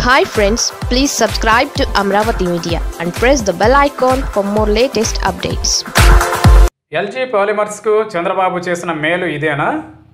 hi friends please subscribe to Amaravati media and press the bell icon for more latest updates LG పాలిమర్స్కు చంద్రబాబు చేసిన మేలు ఇదేనా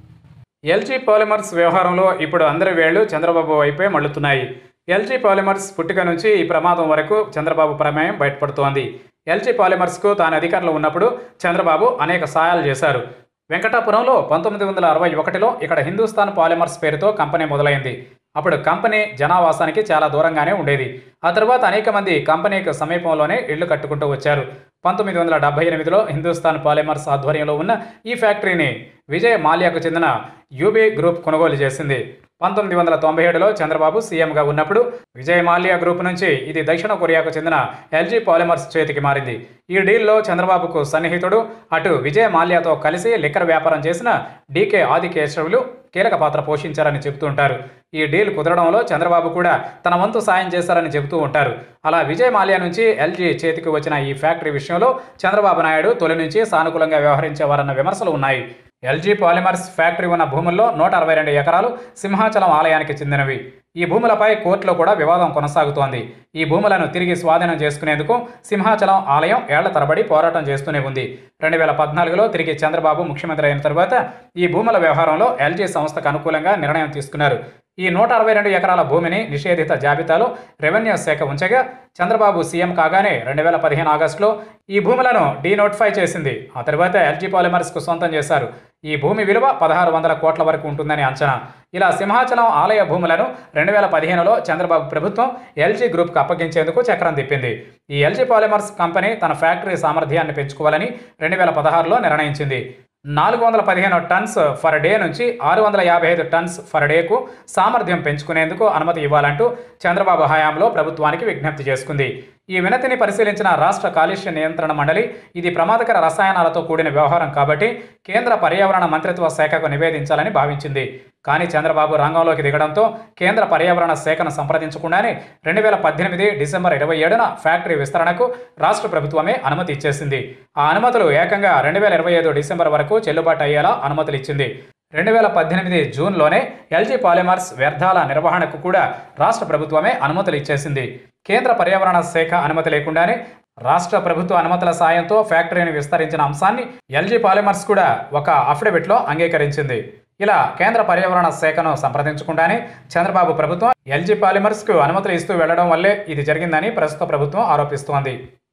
LG polymers వ్యవహారంలో ఇప్పుడు అందరి వేళ్లు చంద్రబాబు వైపే మళ్ళుతున్నాయి ఎల్జీ పాలిమర్స్ పుట్టుక నుంచి ఈ ప్రమాదం వరకు చంద్రబాబు ప్రమేయం బయటపడుతోంది ఎల్జీ పాలిమర్స్కు తాను అధికారంలో ఉన్నప్పుడు చంద్రబాబు అనేక సహాయాలు చేశారు వెంకటాపురంలో పంతొమ్మిది వందల అరవై ఒకటిలో ఇక్కడ హిందుస్థాన్ పాలిమర్స్ పేరుతో కంపెనీ మొదలైంది అప్పుడు కంపెనీ జనావాసానికి చాలా దూరంగానే ఉండేది ఆ తర్వాత అనేక మంది కంపెనీకి సమీపంలోనే ఇళ్లు కట్టుకుంటూ వచ్చారు పంతొమ్మిది వందల డెబ్బై ఎనిమిదిలో హిందుస్థాన్ పాలిమర్స్ ఆధ్వర్యంలో ఉన్న ఈ ఫ్యాక్టరీని విజయ్ మాల్యాకు చెందిన యూబీ గ్రూప్ కొనుగోలు చేసింది పంతొమ్మిది వందల తొంభై ఏడులో చంద్రబాబు సీఎంగా ఉన్నప్పుడు విజయ్ మాల్యా గ్రూప్ నుంచి ఇది దక్షిణ కొరియాకు చెందిన ఎల్జీ పాలిమర్స్ చేతికి మారింది ఈ డీల్లో చంద్రబాబుకు సన్నిహితుడు అటు విజయ్ మాల్యాతో కలిసి లిక్కర్ వ్యాపారం చేసిన డీకే ఆదికేశవులు కీలక పాత్ర పోషించారని చెబుతూ ఉంటారు ఈ డీల్ కుదరడంలో చంద్రబాబు కూడా తన వంతు సాయం చేశారని చెబుతూ ఉంటారు అలా విజయ్ మాల్యా నుంచి ఎల్జీ చేతికి వచ్చిన ఈ ఫ్యాక్టరీ విషయంలో చంద్రబాబు నాయుడు తొలి నుంచి సానుకూలంగా వ్యవహరించేవారన్న విమర్శలు ఉన్నాయి ఎల్జీ పాలిమర్స్ ఫ్యాక్టరీ ఉన్న భూముల్లో నూట అరవై రెండు ఎకరాలు సింహాచలం ఆలయానికి చెందినవి ఈ భూములపై కోర్టులో కూడా వివాదం కొనసాగుతోంది ఈ భూములను తిరిగి స్వాధీనం చేసుకునేందుకు సింహాచలం ఆలయం ఏళ్ల తరబడి పోరాటం చేస్తూనే ఉంది రెండు వేల పద్నాలుగులో తిరిగి చంద్రబాబు ముఖ్యమంత్రి అయిన తర్వాత ఈ భూముల వ్యవహారంలో ఎల్జీ సంస్థకు అనుకూలంగా నిర్ణయం తీసుకున్నారు ఈ నూట అరవై రెండు ఎకరాల భూమిని నిషేధిత జాబితాలో రెవెన్యూ శాఖ ఉంచగా చంద్రబాబు సీఎం కాగానే రెండు వేల పదిహేను ఆగస్టులో ఈ భూములను డీనోటిఫై చేసింది ఆ తర్వాత ఎల్జీ పాలిమర్స్కు సొంతం చేశారు ఈ భూమి విలువ పదహారు వందల కోట్ల వరకు ఉంటుందని అంచనా ఇలా సింహాచలం ఆలయ భూములను రెండు వేల పదిహేనులో చంద్రబాబు ప్రభుత్వం ఎల్జీ గ్రూప్కు అప్పగించేందుకు చక్రం తిప్పింది ఈ ఎల్జీ పాలిమర్స్ కంపెనీ తన ఫ్యాక్టరీ సామర్థ్యాన్ని పెంచుకోవాలని రెండు వేల పదహారులో నిర్ణయించింది నాలుగు వందల పదిహేను టన్స్ ఫర్ డే నుంచి ఆరు వందల యాభై ఐదు టన్స్ ఫర్ డేకు సామర్థ్యం పెంచుకునేందుకు అనుమతి ఇవ్వాలంటూ చంద్రబాబు హయాంలో ప్రభుత్వానికి విజ్ఞప్తి చేసుకుంది ఈ వినతిని పరిశీలించిన రాష్ట్ర కాలుష్య నియంత్రణ మండలి ఇది ప్రమాదకర రసాయనాలతో కూడిన వ్యవహారం కాబట్టి కేంద్ర పర్యావరణ మంత్రిత్వ శాఖకు నివేదించాలని భావించింది కానీ చంద్రబాబు రంగంలోకి దిగడంతో కేంద్ర పర్యావరణ శాఖను సంప్రదించకుండానే రెండు వేల పద్దెనిమిది డిసెంబర్ ఇరవై ఏడున ఫ్యాక్టరీ విస్తరణకు రాష్ట్ర ప్రభుత్వమే అనుమతి ఇచ్చేసింది ఆ అనుమతులు ఏకంగా రెండు వేల ఇరవై ఐదు డిసెంబర్ వరకు చెల్లుబాటు అయ్యేలా అనుమతులు ఇచ్చింది రెండు వేల పద్దెనిమిది జూన్లోనే ఎల్జీ పాలిమర్స్ వ్యర్థాల నిర్వహణకు కూడా రాష్ట్ర ప్రభుత్వమే అనుమతులు ఇచ్చేసింది కేంద్ర పర్యావరణ శాఖ అనుమతి లేకుండానే రాష్ట్ర ప్రభుత్వ అనుమతుల సాయంతో ఫ్యాక్టరీని విస్తరించిన అంశాన్ని ఎల్జీ పాలిమర్స్ కూడా ఒక అఫిడవిట్లో అంగీకరించింది ఇలా కేంద్ర పర్యావరణ శాఖను సంప్రదించకుండానే చంద్రబాబు ప్రభుత్వం ఎల్జీ పాలిమర్స్కు అనుమతులు ఇస్తూ వెళ్లడం వల్లే ఇది జరిగిందని ప్రస్తుత ప్రభుత్వం ఆరోపిస్తోంది